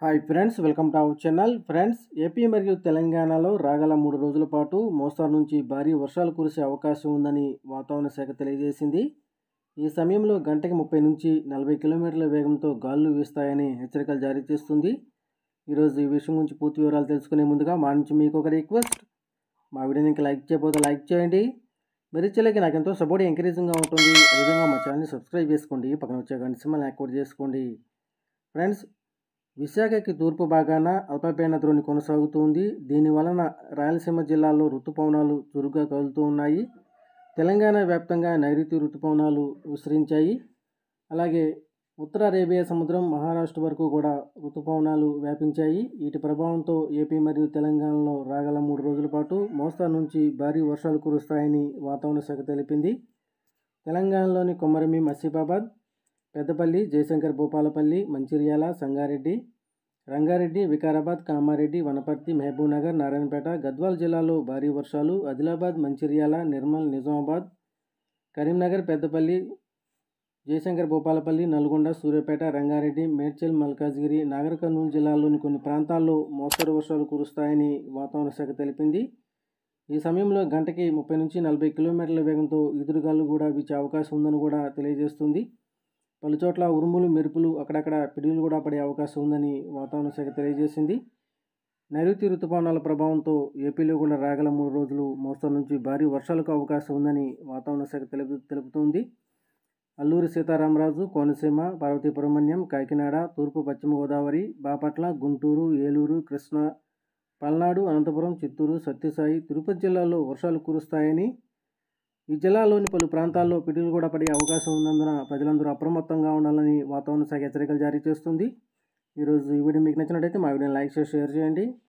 hi friends welcome to our channel friends AP మరియు తెలంగాణలో రాగల మూడు రోజుల పాటు మోస్తారు నుంచి భారీ వర్షాలు కురిసే అవకాశం ఉందని వాతావరణ శాఖ తెలియజేసింది ఈ సమయంలో గంటకి ముప్పై నుంచి నలభై కిలోమీటర్ల వేగంతో గాలులు వీస్తాయని హెచ్చరికలు జారీ చేస్తుంది ఈరోజు ఈ విషయం గురించి పూర్తి వివరాలు తెలుసుకునే ముందుగా మా నుంచి మీకు ఒక రిక్వెస్ట్ మా వీడియోని ఇంకా లైక్ చేయకపోతే లైక్ చేయండి మీరు ఇచ్చేలాకి నాకు ఎంతో సపోర్ట్ ఎంకరేజింగ్గా ఉంటుంది అదేవిధంగా మా ఛానల్ని సబ్స్క్రైబ్ చేసుకోండి పక్కన వచ్చే గంట సింబల్ యాక్టివేట్ చేసుకోండి ఫ్రెండ్స్ విశాఖకి తూర్పు భాగాన అల్పపీడన ద్రోణి కొనసాగుతుంది దీని వలన రాయలసీమ జిల్లాలో ఋతుపవనాలు చురుగ్గా కదులుతూ ఉన్నాయి తెలంగాణ వ్యాప్తంగా నైరుతి ఋతుపవనాలు విస్తరించాయి అలాగే ఉత్తర అరేబియా సముద్రం మహారాష్ట్ర వరకు కూడా ఋతుపవనాలు వ్యాపించాయి వీటి ప్రభావంతో ఏపీ మరియు తెలంగాణలో రాగల మూడు రోజుల పాటు మోస్తా నుంచి భారీ వర్షాలు కురుస్తాయని వాతావరణ శాఖ తెలిపింది తెలంగాణలోని కొమరమీం ఆసిఫాబాద్ పెద్దపల్లి జయశంకర్ భూపాలపల్లి మంచిర్యాల సంగారెడ్డి రంగారెడ్డి వికారాబాద్ కామారెడ్డి వనపర్తి మహబూబ్నగర్ నారాయణపేట గద్వాల్ జిల్లాలో భారీ వర్షాలు ఆదిలాబాద్ మంచిర్యాల నిర్మల్ నిజామాబాద్ కరీంనగర్ పెద్దపల్లి జయశంకర్ భూపాలపల్లి నల్గొండ సూర్యాపేట రంగారెడ్డి మేడ్చల్ మల్కాజ్గిరి నాగర్ కర్నూలు జిల్లాల్లోని కొన్ని ప్రాంతాల్లో మోస్తరు వర్షాలు కురుస్తాయని వాతావరణ శాఖ తెలిపింది ఈ సమయంలో గంటకి ముప్పై నుంచి నలభై కిలోమీటర్ల వేగంతో ఎదురుగాలు కూడా వీచే అవకాశం ఉందని కూడా తెలియజేస్తుంది పలుచోట్ల ఉరుములు మెరుపులు అక్కడక్కడ పిడుగులు కూడా పడే అవకాశం ఉందని వాతావరణ శాఖ తెలియజేసింది నైరుతి ఋతుపవనాల ప్రభావంతో ఏపీలో కూడా రాగల మూడు రోజులు మోస్తరు నుంచి భారీ వర్షాలకు అవకాశం ఉందని వాతావరణ శాఖ తెలుపు తెలుపుతుంది అల్లూరి సీతారామరాజు కోనసీమ పార్వతీపురమణ్యం కాకినాడ తూర్పు పశ్చిమ గోదావరి బాపట్ల గుంటూరు ఏలూరు కృష్ణా పల్నాడు అనంతపురం చిత్తూరు సత్యసాయి తిరుపతి జిల్లాలో వర్షాలు కురుస్తాయని ఈ జిల్లాలోని పలు ప్రాంతాల్లో పిడుగులు కూడా పడే అవకాశం ఉన్నందున ప్రజలందరూ అప్రమత్తంగా ఉండాలని వాతావరణ శాఖ హెచ్చరికలు జారీ చేస్తుంది ఈరోజు ఈ వీడియో మీకు నచ్చినట్టయితే మా వీడియోని లైక్ చేసి షేర్ చేయండి